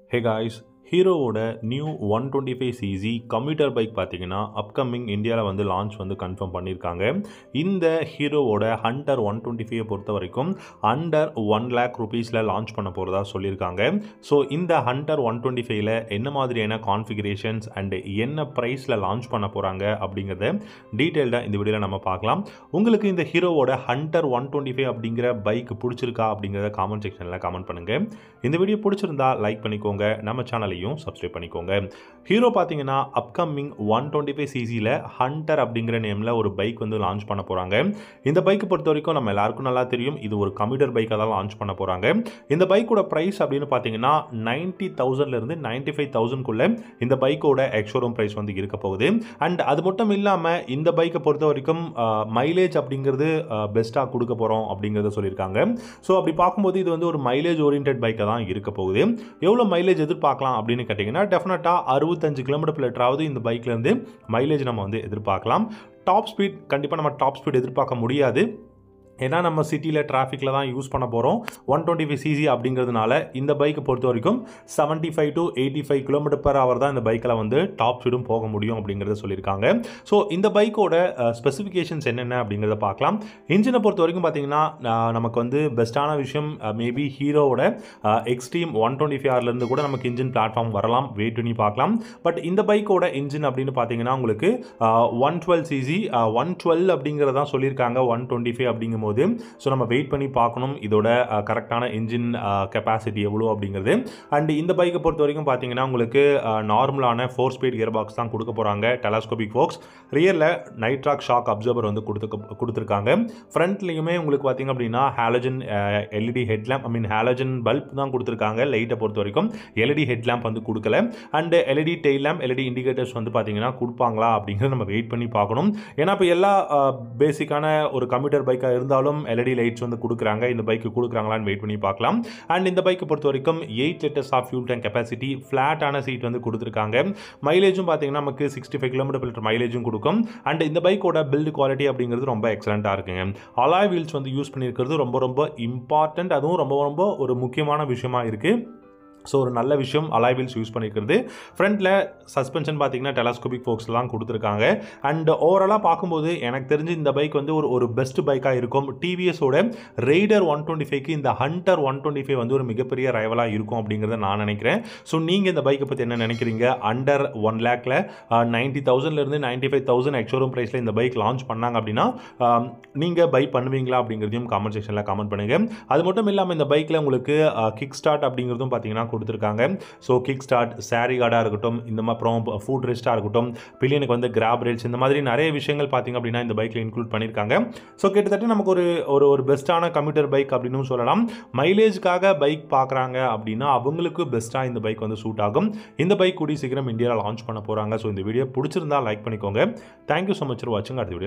ஹே guys ஹீரோவோட new one twenty five CC commuter bike பார்த்தீங்கன்னா upcoming இந்தியாவில் வந்து லான்ச் வந்து கன்ஃபார்ம் பண்ணியிருக்காங்க இந்த ஹீரோவோட ஹண்டர் ஒன் டுவெண்ட்டி ஃபைவ் பொறுத்த வரைக்கும் அண்டர் ஒன் லேக் ருபீஸில் லான்ச் பண்ண போகிறதா சொல்லியிருக்காங்க ஸோ இந்த ஹண்டர் ஒன் டுவெண்ட்டி ஃபைவ்ல என்ன மாதிரியான கான்ஃபிகரேஷன்ஸ் அண்ட் என்ன ப்ரைஸில் லான்ச் பண்ண போகிறாங்க அப்படிங்கிறத டீட்டெயில்டாக இந்த வீடியோவில் நம்ம பார்க்கலாம் உங்களுக்கு இந்த ஹீரோவோட ஹண்டர் ஒன் டுவெண்ட்டி ஃபைவ் அப்படிங்கிற பைக் பிடிச்சிருக்கா அப்படிங்கிறத காமெண்ட் செக்ஷனில் கமெண்ட் பண்ணுங்கள் இந்த வீடியோ பிடிச்சிருந்தா லைக் பண்ணிக்கோங்க நம்ம சேனலையும் சப்ஸ்கிரைப் பண்ணிக்கோங்க ஹீரோ பார்த்தீங்கன்னா அப்கமிங் ஒன் டுவெண்ட்டி ஃபைவ் சிசியில் ஹண்டர் அப்படிங்கிற நேமில் ஒரு பைக் வந்து லான்ச் பண்ண போகிறாங்க இந்த பைக்கை பொறுத்த வரைக்கும் நம்ம எல்லாருக்கும் நல்லா தெரியும் இது ஒரு கம்ப்யூட்டர் பைக்காக தான் லான்ச் பண்ண போகிறாங்க இந்த பைக்கோட ப்ரைஸ் அப்படின்னு பார்த்தீங்கன்னா நைன்ட்டி தௌசண்ட்லேருந்து நைன்ட்டி ஃபைவ் தௌசண்ட்குள்ளே இந்த பைக்கோட எக்ஷோரூம் ப்ரைஸ் வந்து இருக்க போகுது அண்ட் அது மட்டும் இல்லாமல் இந்த பைக்கை பொறுத்த வரைக்கும் மைலேஜ் அப்படிங்கிறது பெஸ்ட்டாக கொடுக்க போகிறோம் அப்படிங்கிறத சொல்லியிருக்காங்க ஸோ அப்படி பார்க்கும்போது இது வந்து ஒரு மைலேஜ் ஓரியன்ட் பைக்காக தான் இருக்க போகுது எவ்வளோ மைலேஜ் எதிர்பார்க்கலாம் அப்படின்னு கேட்டிங்கன்னா டெஃபினட்டாக அறுபத்தஞ்சு கிலோமீட்டர் பிளேட்டராவது இந்த பைக்லேருந்து மைலேஜ் நம்ம வந்து எதிர்பார்க்கலாம் டாப் ஸ்பீட் கண்டிப்பாக நம்ம டாப் ஸ்பீட் எதிர்பார்க்க முடியாது ஏன்னா நம்ம சிட்டியில் டிராஃபிக்கில் தான் யூஸ் பண்ண போகிறோம் ஒன் டுவெண்ட்டி ஃபைவ் சிசி அப்படிங்கிறதுனால இந்த பைக்கை பொறுத்த வரைக்கும் seventy five to eighty five kilometre per hour தான் இந்த பைக்கில் வந்து டாப் ஸ்பீடும் போக முடியும் அப்படிங்கிறத சொல்லியிருக்காங்க ஸோ இந்த பைக்கோட ஸ்பெசிஃபிகேஷன்ஸ் என்னென்ன அப்படிங்கிறத பார்க்கலாம் இன்ஜினை பொறுத்த வரைக்கும் பார்த்தீங்கன்னா நமக்கு வந்து பெஸ்ட்டான விஷயம் மேபி ஹீரோவோட எக்ஸ்ட்ரீம் ஒன் டுவெண்ட்டி ஃபைவ் ஆர்லேருந்து கூட நமக்கு இன்ஜின் பிளாட்ஃபார்ம் வரலாம் வெயிட் பண்ணி பார்க்கலாம் பட் இந்த பைக்கோட இன்ஜின் அப்படின்னு பார்த்தீங்கன்னா உங்களுக்கு one twelve CC one twelve அப்படிங்கிறதான் சொல்லியிருக்காங்க ஒன் டுவெண்ட்டி ஃபைவ் அப்படிங்கும் போது ஸோ நம்ம வெயிட் பண்ணி பார்க்கணும் இதோட கரெக்டான இன்ஜின் கெப்பாசிட்டி எவ்வளோ அப்படிங்கிறது அண்ட் இந்த பைக்கை பொறுத்த வரைக்கும் பார்த்தீங்கன்னா உங்களுக்கு நார்மலான ஃபோர் ஸ்பீட் கியர் பாக்ஸ் தான் கொடுக்க போகிறாங்க டெலாஸ்கோபிக் ஃபோக்ஸ் ரியரில் நைட்ராக் ஷாக் அப்சர்வர் வந்து கொடுத்து கொடுத்துருக்காங்க ஃப்ரண்ட்லேயுமே உங்களுக்கு பார்த்தீங்க அப்படின்னா halogen LED headlamp I mean halogen bulb தான் கொடுத்துருக்காங்க லைட்டை பொறுத்த வரைக்கும் எல்இடி ஹெட்லாம்ப் வந்து கொடுக்கல and LED tail lamp LED indicators வந்து பார்த்தீங்கன்னா கொடுப்பாங்களா அப்படிங்கிறத நம்ம வெயிட் பண்ணி பார்க்கணும் ஏன்னா இப்போ எல்லா பேசிக்கான ஒரு கம்ப்யூட்டர் பைக்காக இருந்தாலும் எல்இடி லைட்ஸ் வந்து கொடுக்குறாங்க இந்த பைக்கு கொடுக்குறாங்களான்னு வெயிட் பண்ணி பார்க்கலாம் அண்ட் இந்த பைக்கை பொறுத்த வரைக்கும் eight litres of fuel tank capacity ஃப்ளாட்டான சீட் வந்து கொடுத்துருக்காங்க மைலேஜும் பார்த்தீங்கன்னா நமக்கு சிக்ஸ்டி ஃபைவ் கிலோமீட்டர் லிட்டர் மைலேஜும் கொடுக்கும் அண்ட் இந்த பைக்கோட பில்டு குவாலிட்டி அப்படிங்கிறது ரொம்ப எக்ஸலண்ட்டாக இருக்குங்க அலாய் வீல்ஸ் வந்து யூஸ் பண்ணியிருக்கிறது ரொம்ப ரொம்ப இம்பார்ட்டண்ட் அதுவும் ரொம்ப ரொம்ப ஒரு முக்கியமான விஷயமா இருக்குது ஸோ ஒரு நல்ல விஷயம் அலாய் வீல்ஸ் யூஸ் பண்ணிக்கிறது ஃப்ரண்ட்டில் சஸ்பென்ஷன் பார்த்தீங்கன்னா டெலாஸ்கோபிக் ஃபோக்ஸ்லாம் கொடுத்துருக்காங்க அண்ட் ஓவராலாக பார்க்கும்போது எனக்கு தெரிஞ்சு இந்த பைக் வந்து ஒரு ஒரு பெஸ்ட் பைக்காக இருக்கும் டிவிஎஸோட ரெய்டர் ஒன் டுவெண்ட்டி ஃபைவ்க்கு இந்த ஹண்டர் ஒன் டுவெண்ட்டி ஃபைவ் வந்து ஒரு மிகப்பெரிய ரைவலாக இருக்கும் அப்படிங்கிறத நான் நினைக்கிறேன் ஸோ நீங்கள் இந்த பைக்கை பற்றி என்ன நினைக்கிறீங்க அண்டர் ஒன் லேக்கில் நைன்ட்டி தௌசண்ட்லேருந்து நைன்ட்டி ஃபைவ் தௌசண்ட் எக்ஷோரூம் ப்ரைஸில் இந்த பைக் லான்ச் பண்ணாங்க அப்படின்னா நீங்கள் பை பண்ணுவீங்களா அப்படிங்கிறதையும் காமெண்ட் செக்ஷனில் கமெண்ட் பண்ணுங்கள் அது மட்டும் இல்லாமல் இந்த பைக்கில் உங்களுக்கு கிக் ஸ்டார்ட் அப்படிங்கிறதும் பார்த்தீங்கன்னா கொடுத்துருக்காங்க ஸோ கிக் ஸ்டார்ட் சாரி கார்டாக இருக்கட்டும் இந்த மாதிரி அப்புறம் ஃபுட் ரெஸ்ட்டாக இருக்கட்டும் பில்லியனுக்கு வந்து கிராப் ரேல்ஸ் இந்த மாதிரி நிறைய விஷயங்கள் பார்த்திங்க அப்படின்னா இந்த பைக்கில் இன்க்ளூட் பண்ணியிருக்காங்க ஸோ கிட்டத்தட்ட நமக்கு ஒரு ஒரு ஒரு பெஸ்ட்டான கம்ப்யூட்டர் பைக் அப்படின்னு சொல்லலாம் மைலேஜ்க்காக பைக் பார்க்குறாங்க அப்படின்னா அவங்களுக்கு பெஸ்ட்டாக இந்த பைக் வந்து சூட் ஆகும் இந்த பைக் கூடி சீக்கிரம் இந்தியாவில் லான்ச் பண்ண போகிறாங்க ஸோ இந்த வீடியோ பிடிச்சிருந்தா லைக் பண்ணிக்கோங்க தேங்க்யூ ஸோ மச் ஃபார் வாட்சிங் அடுத்த வீடியோ